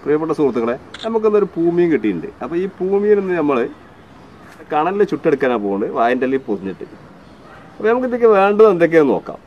പ്രിയപ്പെട്ട സുഹൃത്തുക്കളെ നമുക്കൊന്നൊരു പൂമീൻ കിട്ടിയിട്ടുണ്ട് അപ്പോൾ ഈ പൂമീൻ ഒന്ന് നമ്മൾ കണലിൽ ചുട്ടെടുക്കാനാണ് പോകുന്നത് വായൻ്റെ അല്ലിൽ പൊതിഞ്ഞിട്ട് അപ്പോൾ നമുക്ക് ഇതൊക്കെ വേണ്ടത് എന്തൊക്കെയാണെന്ന് നോക്കാം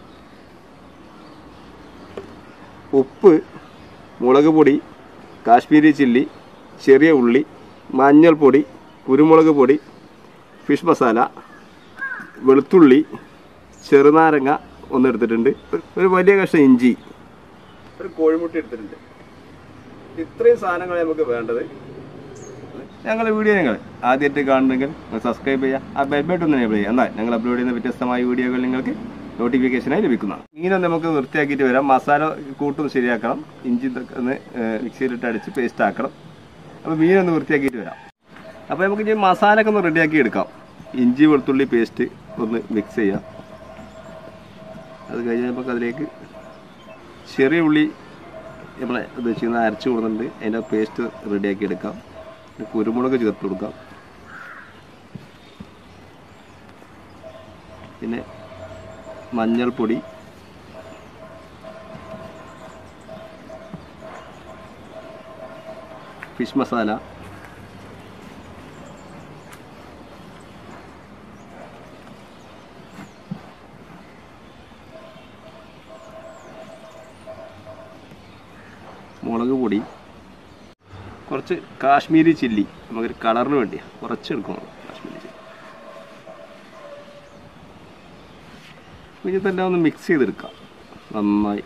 ഉപ്പ് മുളക് പൊടി കാശ്മീരി ചില്ലി ചെറിയ ഉള്ളി മഞ്ഞൾപ്പൊടി കുരുമുളക് പൊടി ഫിഷ് മസാല വെളുത്തുള്ളി ചെറുനാരങ്ങ ഒന്ന് എടുത്തിട്ടുണ്ട് ഒരു വലിയ കഷ്ണം ഇഞ്ചി ഒരു കോഴിമുട്ട എടുത്തിട്ടുണ്ട് ഇത്രയും സാധനങ്ങൾ നമുക്ക് വേണ്ടത് ഞങ്ങളുടെ വീഡിയോ നിങ്ങൾ ആദ്യമായിട്ട് കാണുന്നെങ്കിൽ സബ്സ്ക്രൈബ് ചെയ്യുക ആ ബെൽ ബട്ടൺ ഒന്ന് എനേബിൾ ചെയ്യുക എന്നാൽ ഞങ്ങൾ അപ്ലോഡ് ചെയ്യുന്ന വ്യത്യസ്തമായ വീഡിയോകൾ നിങ്ങൾക്ക് നോട്ടിഫിക്കേഷനായി ലഭിക്കുന്നതാണ് മീനൊന്ന് നമുക്ക് വൃത്തിയാക്കിയിട്ട് വരാം മസാല കൂട്ടും ശരിയാക്കണം ഇഞ്ചി ഇതൊക്കെ ഒന്ന് മിക്സിയിലിട്ട് അടിച്ച് പേസ്റ്റ് ആക്കണം അപ്പോൾ മീനൊന്ന് വൃത്തിയാക്കിയിട്ട് വരാം അപ്പോൾ നമുക്ക് ഇനി മസാലയൊക്കെ ഒന്ന് റെഡിയാക്കി എടുക്കാം ഇഞ്ചി വെളുത്തുള്ളി പേസ്റ്റ് ഒന്ന് മിക്സ് ചെയ്യാം അത് കഴിഞ്ഞ് നമുക്ക് അതിലേക്ക് ചെറിയ ഉള്ളി നമ്മളെ ഇത് ചെയ്യുന്ന അരച്ച് കൊടുക്കുന്നുണ്ട് അതിൻ്റെ പേസ്റ്റ് റെഡിയാക്കി എടുക്കാം പിന്നെ കുരുമുളക് ചേർത്ത് കൊടുക്കാം പിന്നെ മഞ്ഞൾപ്പൊടി ഫിഷ് മസാല മുളക് പൊടി കുറച്ച് കാശ്മീരി ചില്ലി നമുക്കൊരു കളറിന് വേണ്ടിയാണ് കുറച്ച് എടുക്കണം കാശ്മീരി ചില്ലി പിന്നെ ഇതെല്ലാം ഒന്ന് മിക്സ് ചെയ്തെടുക്കാം നന്നായി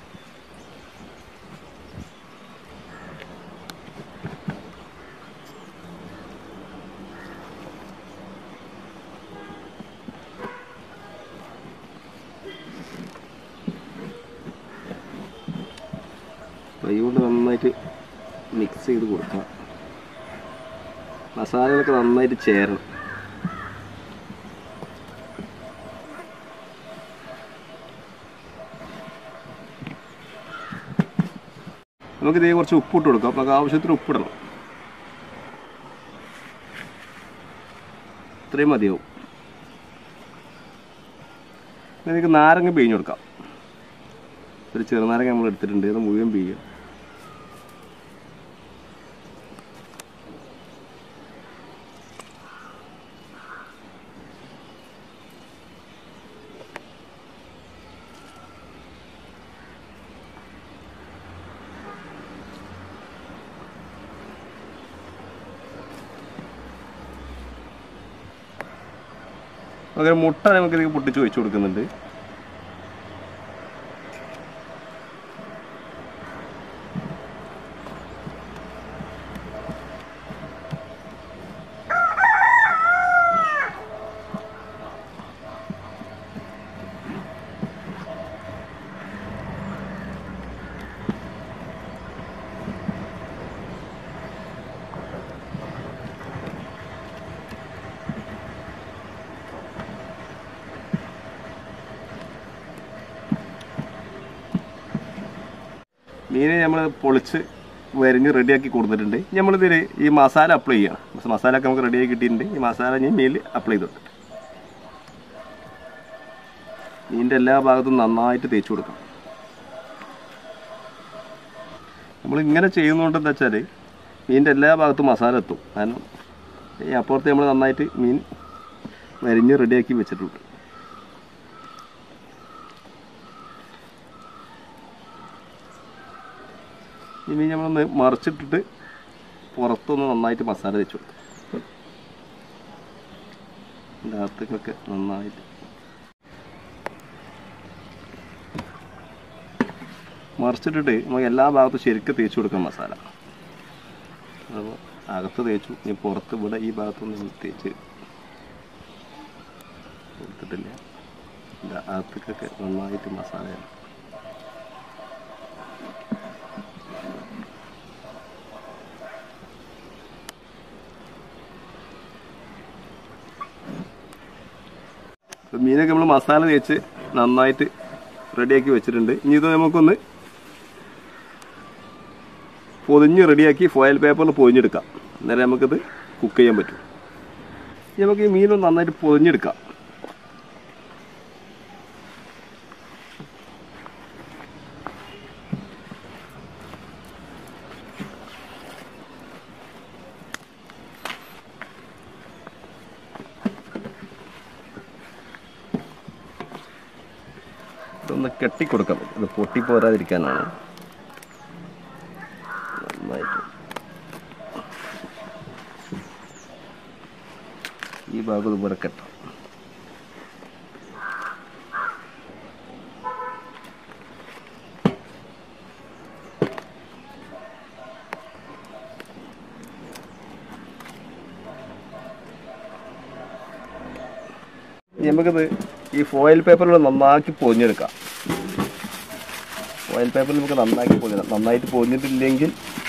കൈ കൊണ്ട് നന്നായിട്ട് മിക്സ് ചെയ്ത് കൊടുക്കാം മസാലകളൊക്കെ നന്നായിട്ട് ചേരണം നമുക്ക് ഇതേ കുറച്ച് ഉപ്പിട്ട് കൊടുക്കാം നമുക്ക് ആവശ്യത്തിന് ഉപ്പിടണം ഇത്രയും മതിയാവും ഇനി നമുക്ക് നാരങ്ങ പിഴിഞ്ഞ് കൊടുക്കാം ഒരു ചെറുനാരങ്ങ നമ്മൾ എടുത്തിട്ടുണ്ട് അത് മുഴുവൻ പിഴിയും അങ്ങനെ മുട്ട നമുക്ക് ഇതിലേക്ക് പൊട്ടിച്ച് വെച്ച് കൊടുക്കുന്നുണ്ട് മീൻ നമ്മൾ പൊളിച്ച് വരിഞ്ഞ് റെഡിയാക്കി കൊടുത്തിട്ടുണ്ട് നമ്മളിതിൽ ഈ മസാല അപ്ലൈ ചെയ്യണം മസാല ഒക്കെ നമുക്ക് റെഡിയാക്കി കിട്ടിയിട്ടുണ്ട് ഈ മസാല ഞാൻ മീനിൽ അപ്ലൈ ചെയ്തിട്ടുണ്ട് മീനിൻ്റെ എല്ലാ ഭാഗത്തും നന്നായിട്ട് തേച്ച് കൊടുക്കണം നമ്മൾ ഇങ്ങനെ ചെയ്യുന്നതുകൊണ്ട് എന്താ വെച്ചാൽ മീനിൻ്റെ എല്ലാ ഭാഗത്തും മസാല എത്തും കാരണം ഈ അപ്പുറത്ത് നമ്മൾ നന്നായിട്ട് മീൻ വരിഞ്ഞ് റെഡിയാക്കി വെച്ചിട്ടുണ്ട് ഈ മീൻ നമ്മളൊന്ന് മറിച്ചിട്ടിട്ട് പുറത്തൊന്ന് നന്നായിട്ട് മസാല തേച്ച് കൊടുക്കും ഇതിൻ്റെ അകത്തേക്കൊക്കെ നന്നായിട്ട് മറിച്ചിട്ടിട്ട് നമുക്ക് എല്ലാ ഭാഗത്തും ശരിക്കും തേച്ച് കൊടുക്കാം മസാല അപ്പോൾ അകത്ത് തേച്ചു ഇനി പുറത്ത് ഇവിടെ ഈ ഭാഗത്തൊന്നും തേച്ച് കൊടുത്തിട്ടില്ല ഇതിൻ്റെ അകത്തേക്കൊക്കെ നന്നായിട്ട് മസാല ഇപ്പൊ മീനൊക്കെ നമ്മൾ മസാല തേച്ച് നന്നായിട്ട് റെഡിയാക്കി വെച്ചിട്ടുണ്ട് ഇനി ഇത് നമുക്കൊന്ന് പൊതിഞ്ഞ് റെഡിയാക്കി ഫോയിൽ പേപ്പറിൽ പൊതിഞ്ഞെടുക്കാം അന്നേരം നമുക്കിത് കുക്ക് ചെയ്യാൻ പറ്റും ഇനി നമുക്ക് ഈ മീനൊന്ന് നന്നായിട്ട് പൊതിഞ്ഞെടുക്കാം ഒന്ന് കെട്ടിക്കൊടുക്കാം ഇത് പൊട്ടി പോരാതിരിക്കാനാണ് നന്നായിട്ട് ഈ ഭാഗം ഇതുപോലെ കെട്ടാം ഇനി നമുക്കിത് ഈ ഫോയിൽ പേപ്പറിൽ നന്നാക്കി പൊതിഞ്ഞെടുക്കാം ഫോയിൽ പേപ്പറിൽ നമുക്ക് നന്നാക്കി പൊതിഞ്ഞിടാം നന്നായിട്ട് പൊതിഞ്ഞിട്ടില്ലെങ്കിൽ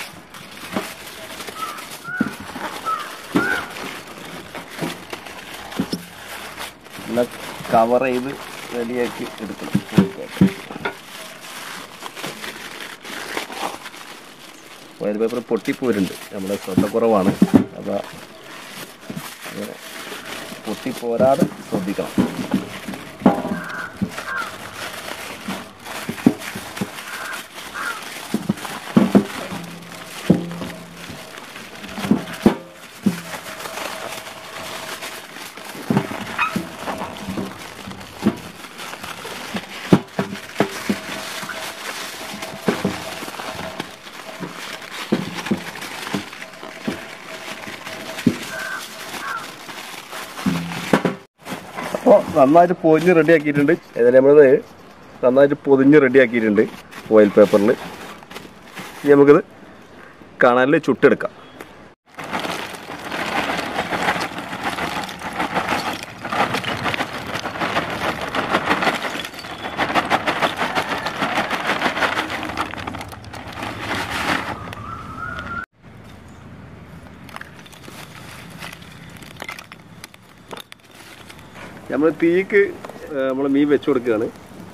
നല്ല കവർ ചെയ്ത് റെഡിയാക്കി എടുക്കണം ഫോയിൽ പേപ്പർ ഫോയിൽ പേപ്പർ പൊട്ടിപ്പോരുണ്ട് നമ്മുടെ ശ്രദ്ധക്കുറവാണ് അപ്പോൾ അങ്ങനെ പൊട്ടിപ്പോരാതെ ശ്രദ്ധിക്കണം അപ്പോൾ നന്നായിട്ട് പൊതിഞ്ഞ് റെഡി ആക്കിയിട്ടുണ്ട് ഏതായാലും നമ്മളത് നന്നായിട്ട് പൊതിഞ്ഞ് റെഡി ആക്കിയിട്ടുണ്ട് ഓയിൽ പേപ്പറിൽ ഇനി നമുക്കിത് കണലിൽ ചുട്ടെടുക്കാം നമ്മൾ തീക്ക് നമ്മൾ മീൻ വെച്ചു കൊടുക്കുകയാണ്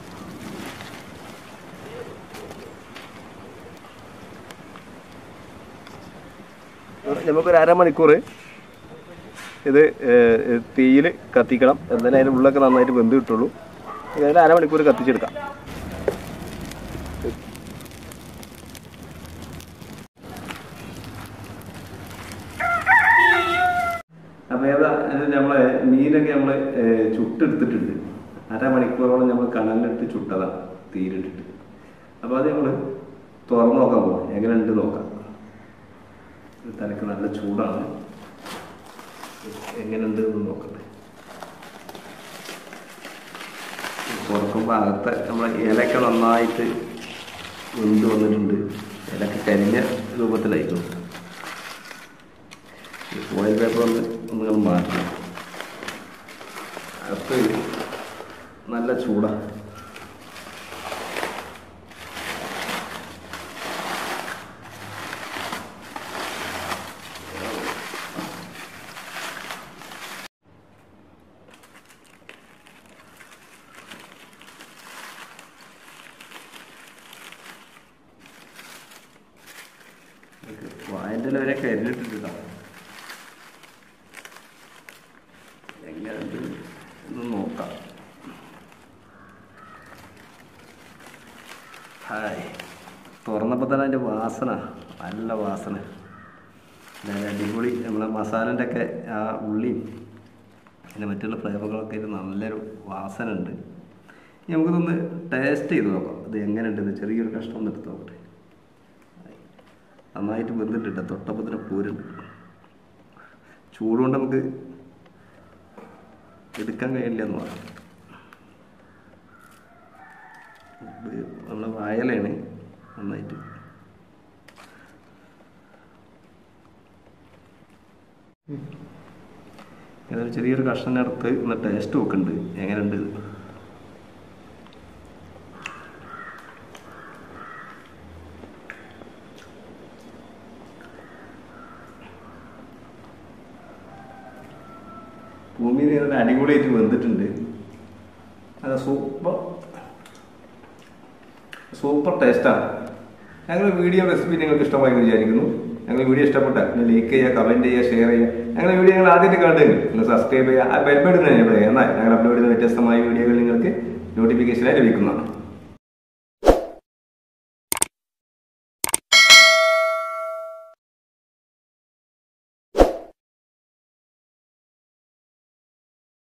നമുക്കൊരു അരമണിക്കൂർ ഇത് തീയിൽ കത്തിക്കണം എന്നാലേ അതിൻ്റെ ഉള്ളൊക്കെ നന്നായിട്ട് വെന്ത് കിട്ടുള്ളൂ ഏതായാലും അരമണിക്കൂർ കത്തിച്ചെടുക്കാം അപ്പോൾ ഏതാ ഇത് നമ്മളെ മീനൊക്കെ നമ്മൾ ചുട്ടെടുത്തിട്ടുണ്ട് അരമണിക്കൂറോളം നമ്മൾ കണലിലിട്ട് ചുട്ടതാണ് തീരിട്ടിട്ട് അപ്പോൾ അത് നമ്മൾ തുറന്ന് നോക്കാൻ പോകാം എങ്ങനെയുണ്ട് നോക്കാം ഇത് തലക്ക് നല്ല ചൂടാണ് എങ്ങനെയുണ്ട് എന്ന് നോക്കട്ടെ തുറക്കുമ്പോൾ അകത്തെ നമ്മളെ ഇലയൊക്കെ നന്നായിട്ട് വെന്ത് വന്നിട്ടുണ്ട് ഇലയൊക്കെ കരിഞ്ഞ രൂപത്തിലായിരിക്കും ഫോയിൽ പേപ്പർ ഒന്ന് ഒന്ന് മാറ്റണം അകത്ത് നല്ല ചൂടാണ് വായൻ്റെ വരെ കരിഞ്ഞിട്ടിട്ടാ എങ്ങനെയുണ്ട് എന്ന് നോക്കാം ഹായ് തുറന്നപ്പോൾ തന്നെ അതിൻ്റെ വാസന നല്ല വാസന നല്ല അടിപൊളി നമ്മളെ മസാലൻ്റെ ഒക്കെ ആ ഉള്ളിയും പിന്നെ മറ്റുള്ള ഫ്ലേവറുകളൊക്കെ ഇത് നല്ലൊരു വാസന ഉണ്ട് ഇനി നമുക്കിതൊന്ന് ടേസ്റ്റ് ചെയ്ത് നോക്കാം ഇത് എങ്ങനെയുണ്ടെന്ന് ചെറിയൊരു കഷ്ണം ഒന്ന് എടുത്ത് നോക്കട്ടെ നന്നായിട്ട് വെന്തിട്ടില്ല തൊട്ടപ്പോൾ തന്നെ പോരുണ്ട് ചൂടുകൊണ്ട് നമുക്ക് എടുക്കാൻ കഴിയില്ല എന്ന് പറയാം ഇത് നമ്മളെ വായലയാണ് നന്നായിട്ട് ഏതായാലും ചെറിയൊരു കഷ്ണം എടുത്ത് ഒന്ന് ടേസ്റ്റ് നോക്കുന്നുണ്ട് എങ്ങനെയുണ്ട് ഭൂമി നല്ല അടിപൊളിയായിട്ട് വെന്തിട്ടുണ്ട് അത് സൂപ്പർ സൂപ്പർ ടേസ്റ്റാണ് ഞങ്ങളുടെ വീഡിയോ റെസിപ്പി നിങ്ങൾക്ക് ഇഷ്ടമായി എന്ന് വിചാരിക്കുന്നു ഞങ്ങൾ വീഡിയോ ഇഷ്ടപ്പെട്ട ലൈക്ക് ചെയ്യുക കമൻറ്റ് ചെയ്യുക ഷെയർ ചെയ്യുക ഞങ്ങളുടെ വീഡിയോ ഞങ്ങൾ ആദ്യമായിട്ട് കണ്ടെങ്കിൽ നിങ്ങൾ സബ്സ്ക്രൈബ് ചെയ്യുക ആ ബെൽബെടുന്ന എന്നാൽ ഞങ്ങൾ അപ്ലോഡ് ചെയ്യുന്ന വ്യത്യസ്തമായ വീഡിയോകൾ നിങ്ങൾക്ക് നോട്ടിഫിക്കേഷനായി ലഭിക്കുന്നതാണ്